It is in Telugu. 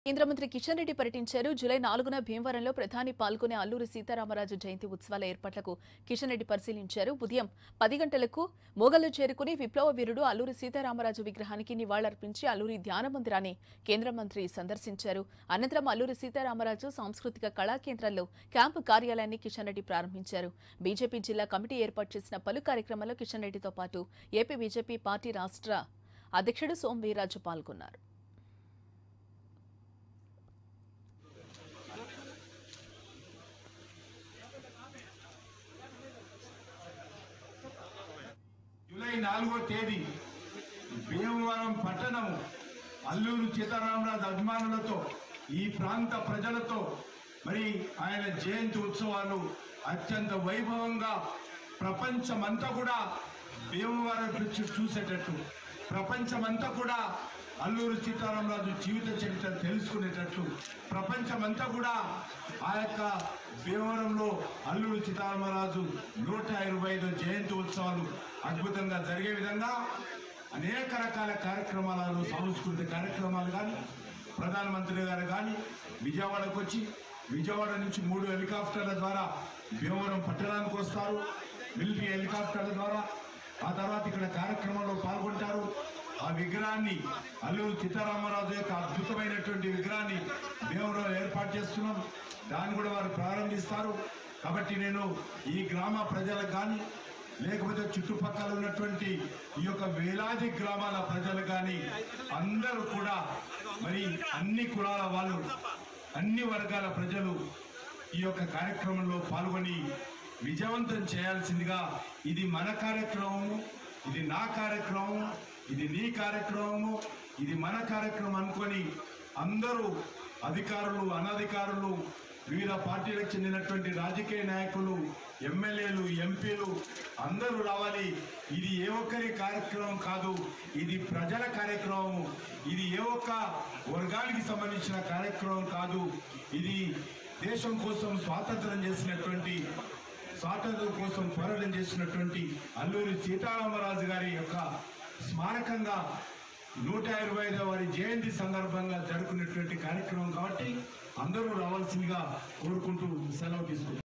కేంద్ర మంత్రి కిషన్ రెడ్డి పర్యటించారు జూలై నాలుగున భీమవరంలో ప్రధాని పాల్గొనే అల్లూరి సీతారామరాజు జయంతి ఉత్సవాల ఏర్పాట్లకు కిషన్ రెడ్డి పరిశీలించారు ఉదయం పది గంటలకు మోగల్లో చేరుకుని విప్లవ వీరుడు అల్లూరి సీతారామరాజు విగ్రహానికి నివాళులర్పించి అల్లూరి ధ్యాన మందిరాన్ని కేంద్ర మంత్రి సందర్శించారు అనంతరం అల్లూరి సీతారామరాజు సాంస్కృతిక కళా కేంద్రంలో క్యాంపు కార్యాలయాన్ని కిషన్ రెడ్డి ప్రారంభించారు బీజేపీ జిల్లా కమిటీ ఏర్పాటు చేసిన పలు కార్యక్రమాల్లో కిషన్ రెడ్డితో పాటు ఏపీ బీజేపీ పార్టీ రాష్ట్ర అధ్యక్షుడు సోం వీర్రాజు పాల్గొన్నారు జూలై నాలుగో తేదీ భీమవరం పట్టణము అల్లూరు సీతారామరాజు అభిమానులతో ఈ ప్రాంత ప్రజలతో మరి ఆయన జయంతి ఉత్సవాలు అత్యంత వైభవంగా ప్రపంచమంతా కూడా భీమవరం గురించి చూసేటట్టు ప్రపంచమంతా కూడా అల్లూరు సీతారామరాజు జీవిత చరిత్ర తెలుసుకునేటట్లు ప్రపంచమంతా కూడా ఆ యొక్క భీమవరంలో అల్లూరు సీతారామరాజు నూట ఇరవై ఐదు జయంతి ఉత్సవాలు అద్భుతంగా జరిగే విధంగా అనేక రకాల కార్యక్రమాలను సాంస్కృతిక కార్యక్రమాలు కానీ ప్రధానమంత్రి గారు కానీ విజయవాడకు వచ్చి విజయవాడ నుంచి మూడు హెలికాప్టర్ల ద్వారా భీమవరం పట్టణానికి వస్తారు మిలిటరీ హెలికాప్టర్ల ద్వారా ఆ తర్వాత ఇక్కడ కార్యక్రమంలో పాల్గొంటారు ఆ విగ్రహాన్ని అల్లూరు సీతారామరాజు యొక్క అద్భుతమైనటువంటి విగ్రహాన్ని భీమవరం ఏర్పాటు చేస్తున్నాం దాన్ని కూడా వారు ప్రారంభిస్తారు కాబట్టి నేను ఈ గ్రామ ప్రజలకు కానీ లేకపోతే చుట్టుపక్కల ఉన్నటువంటి ఈ యొక్క వేలాది గ్రామాల ప్రజలు కానీ అందరూ కూడా మరి అన్ని కులాల వాళ్ళు అన్ని వర్గాల ప్రజలు ఈ యొక్క కార్యక్రమంలో పాల్గొని విజయవంతం చేయాల్సిందిగా ఇది మన కార్యక్రమము ఇది నా కార్యక్రమం ఇది నీ కార్యక్రమము ఇది మన కార్యక్రమం అనుకొని అందరూ అధికారులు అనధికారులు వివిధ పార్టీలకు చెందినటువంటి రాజకీయ నాయకులు ఎమ్మెల్యేలు ఎంపీలు అందరూ రావాలి ఇది ఏ ఒక్కరి కార్యక్రమం కాదు ఇది ప్రజల కార్యక్రమం ఇది ఏ ఒక్క వర్గానికి సంబంధించిన కార్యక్రమం కాదు ఇది దేశం కోసం స్వాతంత్రం చేసినటువంటి స్వాతంత్రం కోసం పోరాటం చేసినటువంటి అల్లూరి సీతారామరాజు గారి యొక్క స్మారకంగా నూట ఇరవై ఐదవ వారి జయంతి సందర్భంగా జరుపుకునేటువంటి కార్యక్రమం కాబట్టి అందరూ రావాల్సిందిగా కోరుకుంటూ సెలవు తీసుకుంటాం